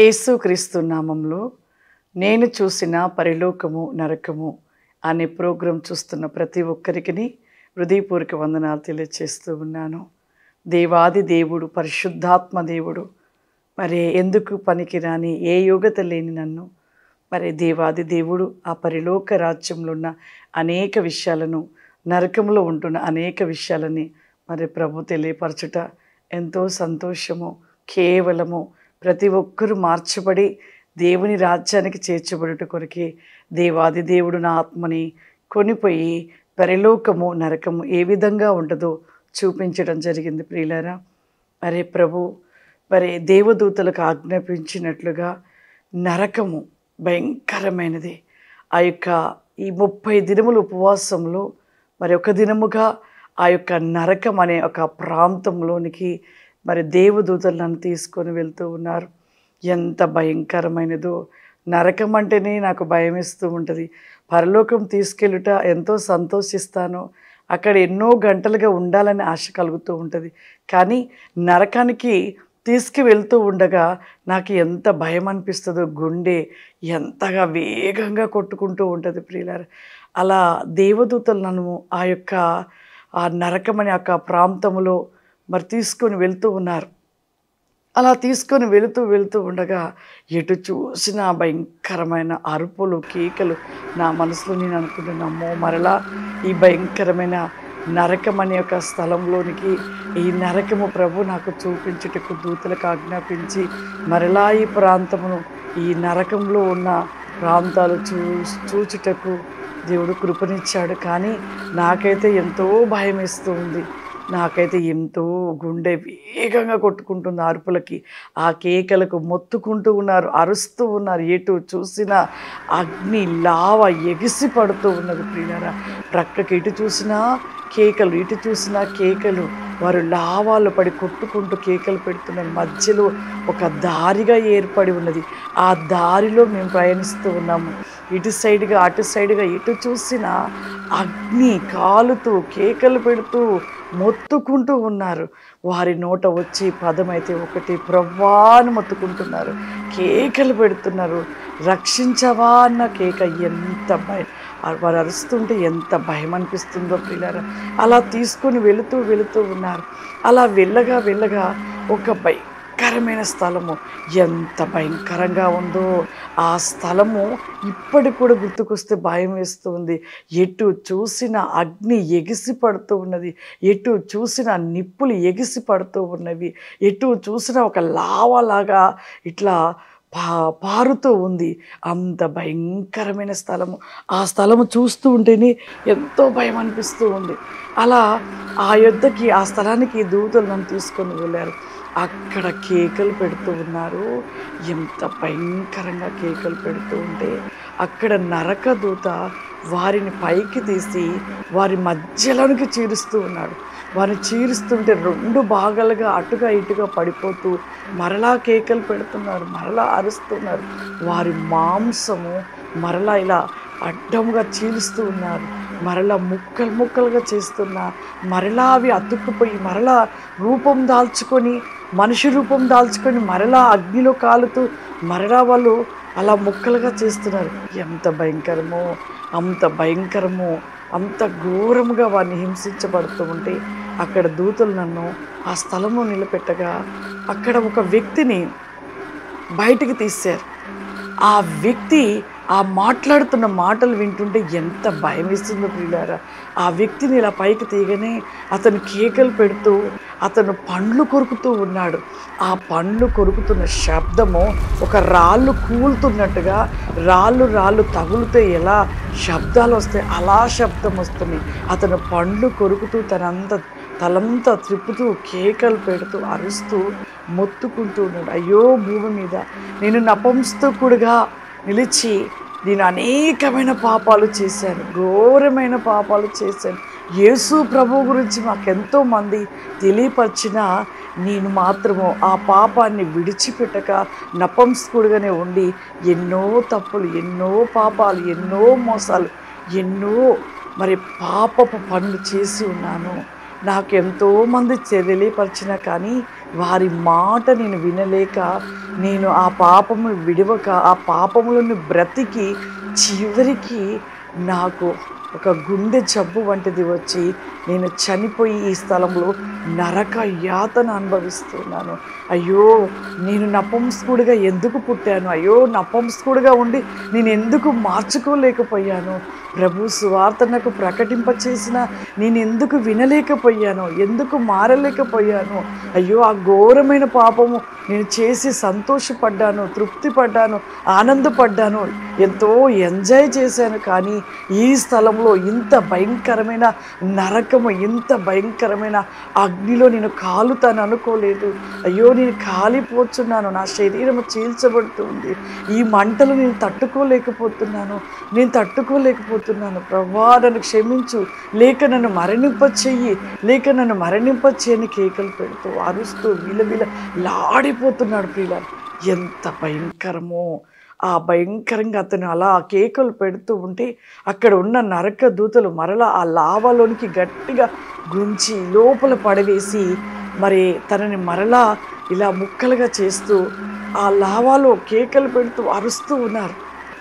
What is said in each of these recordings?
యేసుక్రీస్తు నామంలో నేను చూసిన పరిలోకము నరకము అనే ప్రోగ్రాం చూస్తున్న ప్రతి ఒక్కరికి హృదయపూర్వక వందనాలు తెలియజేస్తూ ఉన్నాను దేవాది దేవుడు పరిశుద్ధాత్మ దేవుడు మరి ఎందుకు పనికిరాని ఏ యోగ్యత లేని నన్ను మరి దేవాది దేవుడు ఆ పరిలోక రాజ్యంలో ఉన్న అనేక విషయాలను నరకంలో ఉంటున్న అనేక విషయాలని మరి ప్రభు తెలియపరచుట ఎంతో సంతోషము కేవలము ప్రతి ఒక్కరూ మార్చబడి దేవుని రాజ్యానికి చేర్చబడుట కొరకే దేవాది దేవుడు నా ఆత్మని కొనిపోయి పరిలోకము నరకము ఏ విధంగా ఉంటుందో చూపించడం జరిగింది ప్రియులారా అరే ప్రభు మరి దేవదూతలకు ఆజ్ఞాపించినట్లుగా నరకము భయంకరమైనది ఆ యొక్క ఈ ముప్పై దినముల ఉపవాసంలో మరి ఒక దినముగా ఆ యొక్క నరకం అనే ఒక ప్రాంతంలోనికి మరి దేవదూతలు నన్ను తీసుకొని వెళ్తూ ఉన్నారు ఎంత భయంకరమైనదో నరకం అంటేనే నాకు భయం ఇస్తూ ఉంటుంది పరలోకం తీసుకెళ్ళుట ఎంతో సంతోషిస్తాను అక్కడ ఎన్నో గంటలుగా ఉండాలని ఆశ కలుగుతూ ఉంటుంది కానీ నరకానికి తీసుకువెళ్తూ ఉండగా నాకు ఎంత భయం అనిపిస్తుందో గుండె ఎంతగా వేగంగా కొట్టుకుంటూ ఉంటుంది ప్రియులారు అలా దేవదూతలు నన్ను ఆ యొక్క ఆ నరకమని యొక్క ప్రాంతంలో మరి తీసుకొని వెళ్తూ ఉన్నారు అలా తీసుకొని వెళుతూ వెళుతూ ఉండగా ఎటు చూసిన భయంకరమైన అరుపులు కేకలు నా మనసులో నేను అనుకుంటున్నామో మరలా ఈ భయంకరమైన నరకం అనే ఒక స్థలంలోనికి ఈ నరకము ప్రభు నాకు చూపించుటకు దూతలకు ఆజ్ఞాపించి మరలా ఈ ప్రాంతమును ఈ నరకంలో ఉన్న ప్రాంతాలు చూ చూచుటకు దేవుడు కృపనిచ్చాడు కానీ నాకైతే ఎంతో భయం వేస్తూ ఉంది నాకైతే ఎంతో గుండె వేగంగా కొట్టుకుంటుంది ఆ అరుపులకి ఆ కేకలకు మొత్తుకుంటూ ఉన్నారు అరుస్తూ ఉన్నారు ఎటు చూసినా అగ్ని లావ ఎగిసి పడుతూ ఉన్నది ప్రియారా ప్రక్కకి ఇటు చూసినా కేకలు ఇటు చూసినా కేకలు వారు లావాలు పడి కొట్టుకుంటూ కేకలు పెడుతున్నారు మధ్యలో ఒక దారిగా ఏర్పడి ఉన్నది ఆ దారిలో మేము ప్రయాణిస్తూ ఉన్నాము ఇటు సైడ్గా అటు సైడ్గా ఎటు చూసినా అగ్ని కాలుతూ కేకలు పెడుతూ మొత్తుకుంటూ ఉన్నారు వారి నోట వచ్చి పదమైతే ఒకటి ప్రవ్వాను మొత్తుకుంటున్నారు కేకలు పెడుతున్నారు రక్షించవా అన్న కేక ఎంత భయం వారు అరుస్తుంటే ఎంత భయం అనిపిస్తుందో పిల్లరా అలా తీసుకొని వెళుతూ వెళుతూ ఉన్నారు అలా వెళ్ళగా వెళ్ళగా ఒక భయంకరమైన స్థలము ఎంత భయంకరంగా ఉందో ఆ స్థలము ఇప్పటికి కూడా గుర్తుకొస్తే భయం వేస్తుంది ఎటు చూసిన అగ్ని ఎగిసి పడుతూ ఉన్నది ఎటు చూసిన నిప్పులు ఎగిసి పడుతూ ఉన్నవి ఎటు చూసిన ఒక లావలాగా ఇట్లా పా పారుతూ ఉంది అంత భయంకరమైన స్థలము ఆ స్థలము చూస్తూ ఉంటేనే ఎంతో భయం అనిపిస్తూ ఉంది అలా ఆ యుద్ధకి ఆ స్థలానికి దూతలు నన్ను తీసుకొని వెళ్ళారు అక్కడ కేకలు పెడుతూ ఉన్నారు ఎంత భయంకరంగా కేకలు పెడుతూ ఉంటే అక్కడ నరక దూత వారిని పైకి తీసి వారి మధ్యలోనికి చీరుస్తూ ఉన్నాడు వారిని చీరుస్తుంటే రెండు భాగాలుగా అటుగా ఇటుగా పడిపోతూ మరలా కేకలు పెడుతున్నారు మరలా అరుస్తున్నారు వారి మాంసము మరలా ఇలా అడ్డంగా చీలుస్తూ ఉన్నారు మరలా ముక్కలు ముక్కలుగా చేస్తున్నా మరలా అవి అతుక్కుపోయి మరలా రూపం దాల్చుకొని మనిషి రూపం దాల్చుకొని మరలా అగ్నిలో కాలుతూ మరలా వాళ్ళు అలా ముక్కలుగా చేస్తున్నారు ఎంత భయంకరమో అంత భయంకరమో అంత ఘోరముగా వారిని హింసించబడుతూ ఉంటే అక్కడ దూతలు నన్ను ఆ స్థలంలో నిలబెట్టగా అక్కడ ఒక వ్యక్తిని బయటికి తీశారు ఆ వ్యక్తి ఆ మాట్లాడుతున్న మాటలు వింటుంటే ఎంత భయం వేస్తుందో ప్రియులారా ఆ వ్యక్తిని ఇలా పైకి తీయగానే అతను కేకలు పెడుతూ అతను పండ్లు కొరుకుతూ ఉన్నాడు ఆ పండ్లు కొరుకుతున్న శబ్దము ఒక రాళ్ళు కూలుతున్నట్టుగా రాళ్ళు రాళ్ళు తగులుతే ఎలా శబ్దాలు వస్తాయి అలా శబ్దం వస్తుంది అతను పండ్లు కొరుకుతూ తనంత తలంతా త్రిప్పుతూ కేకలు పెడుతూ అరుస్తూ మొత్తుకుంటూ ఉన్నాడు అయ్యో భూమి మీద నేను నపంస్తకుడుగా నిలిచి నేను అనేకమైన పాపాలు చేశాను ఘోరమైన పాపాలు చేశాను యేసు ప్రభు గురించి మాకెంతో మంది తెలియపరిచినా నేను మాత్రము ఆ పాపాన్ని విడిచిపెట్టక నపంసకుడుగానే ఉండి ఎన్నో తప్పులు ఎన్నో పాపాలు ఎన్నో మోసాలు ఎన్నో మరి పాపపు పనులు చేసి ఉన్నాను నాకు ఎంతోమంది తెలియపరిచినా కానీ వారి మాట నేను వినలేక నేను ఆ పాపము విడవక ఆ పాపములను బ్రతికి చివరికి నాకు ఒక గుండె జబ్బు వంటిది వచ్చి నేను చనిపోయి ఈ స్థలంలో నరక యాతన అనుభవిస్తున్నాను అయ్యో నేను నపంసకుడిగా ఎందుకు పుట్టాను అయ్యో నపంసకుడిగా ఉండి నేను ఎందుకు మార్చుకోలేకపోయాను ప్రభు సువార్త నాకు ప్రకటింప చేసిన నేను ఎందుకు వినలేకపోయాను ఎందుకు మారలేకపోయాను అయ్యో ఆ ఘోరమైన పాపము నేను చేసి సంతోషపడ్డాను తృప్తి పడ్డాను ఆనందపడ్డాను ఎంతో ఎంజాయ్ చేశాను కానీ ఈ స్థలంలో ఇంత భయంకరమైన నరకము ఇంత భయంకరమైన అగ్నిలో నేను కాలుతాను అనుకోలేదు అయ్యో నేను కాలిపోతున్నాను నా శరీరం చీల్చబడుతుంది ఈ మంటలు నేను తట్టుకోలేకపోతున్నాను నేను తట్టుకోలేకపోతున్నాను ప్రభా నన్ను క్షమించు లేక నన్ను మరణింప చెయ్యి లేక నన్ను మరణింప చేయని కేకలు పెడుతూ అరుస్తూ విలవిల లాడిపోతున్నాడు ప్రియుల ఎంత భయంకరమో ఆ భయంకరంగా అతను అలా ఆ కేకలు పెడుతూ ఉంటే అక్కడ ఉన్న నరక దూతలు మరలా ఆ లావాలోనికి గట్టిగా గుంచి లోపల పడవేసి మరి తనని మరలా ఇలా ముక్కలుగా చేస్తూ ఆ లావాలో కేకలు పెడుతూ అరుస్తూ ఉన్నారు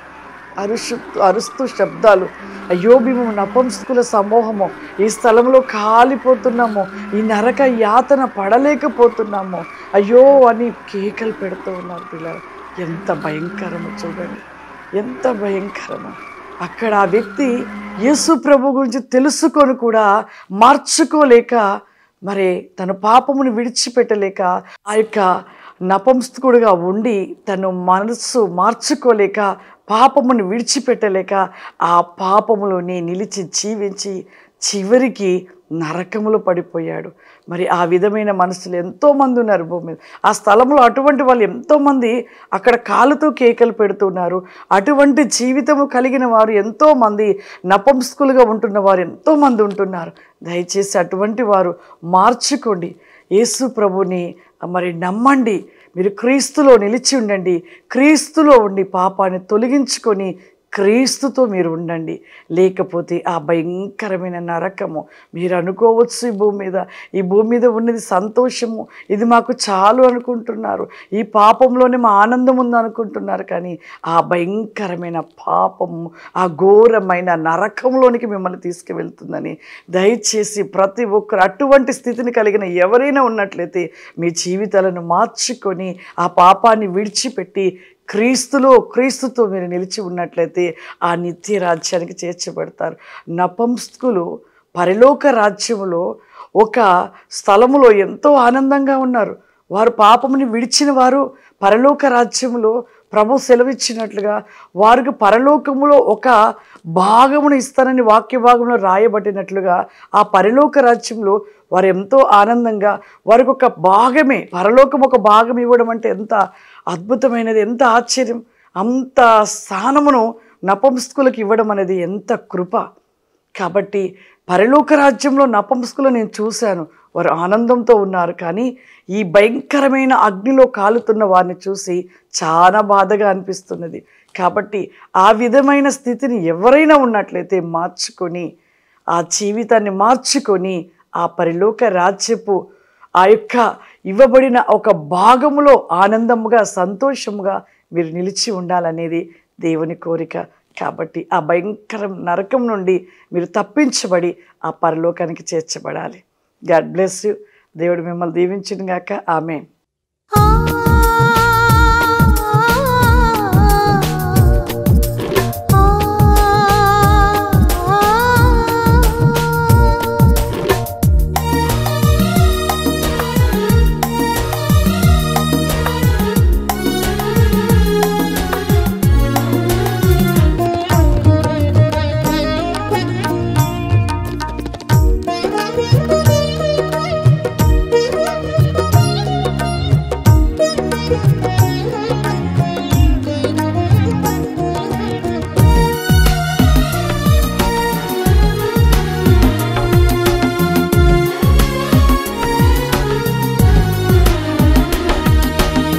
అరుషు అరుస్తూ శబ్దాలు అయ్యో మేము నపంసకుల సమూహము ఈ స్థలంలో కాలిపోతున్నాము ఈ నరక యాతన పడలేకపోతున్నాము అయ్యో అని కేకలు పెడుతూ ఉన్నారు పిల్లలు ఎంత భయంకరమో చూడండి ఎంత భయంకరమో అక్కడ ఆ వ్యక్తి యేసు ప్రభు గురించి తెలుసుకొని కూడా మార్చుకోలేక మరి తన పాపమును విడిచిపెట్టలేక ఆ యొక్క నపంసకుడుగా ఉండి తను మనస్సు మార్చుకోలేక పాపమును విడిచిపెట్టలేక ఆ పాపములోనే నిలిచి జీవించి చివరికి నరకములో పడిపోయాడు మరి ఆ విధమైన మనుషులు ఎంతోమంది ఉన్నారు భూమి మీద ఆ స్థలంలో అటువంటి వాళ్ళు ఎంతోమంది అక్కడ కాలుతో కేకలు పెడుతున్నారు అటువంటి జీవితము కలిగిన వారు ఎంతోమంది నపంసకులుగా ఉంటున్న వారు ఎంతోమంది ఉంటున్నారు దయచేసి అటువంటి వారు మార్చుకోండి యేసు ప్రభుని మరి నమ్మండి మీరు క్రీస్తులో నిలిచి ఉండండి క్రీస్తులో ఉండి పాపాన్ని తొలగించుకొని క్రీస్తుతో మీరు ఉండండి లేకపోతే ఆ భయంకరమైన నరకము మీరు అనుకోవచ్చు ఈ భూమి మీద ఈ భూమి మీద ఉన్నది సంతోషము ఇది మాకు చాలు అనుకుంటున్నారు ఈ పాపంలోనే మా ఆనందం ఉంది అనుకుంటున్నారు కానీ ఆ భయంకరమైన పాపము ఆ ఘోరమైన నరకంలోనికి మిమ్మల్ని తీసుకువెళ్తుందని దయచేసి ప్రతి ఒక్కరు అటువంటి స్థితిని కలిగిన ఎవరైనా ఉన్నట్లయితే మీ జీవితాలను మార్చుకొని ఆ పాపాన్ని విడిచిపెట్టి క్రీస్తులో క్రీస్తుతో మీరు నిలిచి ఉన్నట్లయితే ఆ నిత్య రాజ్యానికి చేర్చబడతారు నపంసకులు పరలోక రాజ్యములో ఒక స్థలములో ఎంతో ఆనందంగా ఉన్నారు వారు పాపముని విడిచిన వారు పరలోక రాజ్యములో ప్రభు సెలవిచ్చినట్లుగా వారికి పరలోకములో ఒక భాగమును ఇస్తానని వాక్య భాగంలో రాయబడినట్లుగా ఆ పరలోక రాజ్యంలో వారు ఎంతో ఆనందంగా వారికి ఒక భాగమే పరలోకం ఒక భాగం ఇవ్వడం అంటే ఎంత అద్భుతమైనది ఎంత ఆశ్చర్యం అంత స్థానమును నపంసకులకు ఇవ్వడం అనేది ఎంత కృప కాబట్టి పరలోక రాజ్యంలో నపంసకులు నేను చూశాను వారు ఆనందంతో ఉన్నారు కానీ ఈ భయంకరమైన అగ్నిలో కాలుతున్న వారిని చూసి చాలా బాధగా అనిపిస్తున్నది కాబట్టి ఆ విధమైన స్థితిని ఎవరైనా ఉన్నట్లయితే మార్చుకొని ఆ జీవితాన్ని మార్చుకొని ఆ పరిలోక రాజ్యపు ఆ యొక్క ఇవ్వబడిన ఒక భాగములో ఆనందముగా సంతోషముగా మీరు నిలిచి ఉండాలనేది దేవుని కోరిక కాబట్టి ఆ భయంకర నరకం నుండి మీరు తప్పించబడి ఆ పరలోకానికి చేర్చబడాలి గాడ్ బ్లెస్ యూ దేవుడు మిమ్మల్ని దీవించిన గాక ఆమె ఆ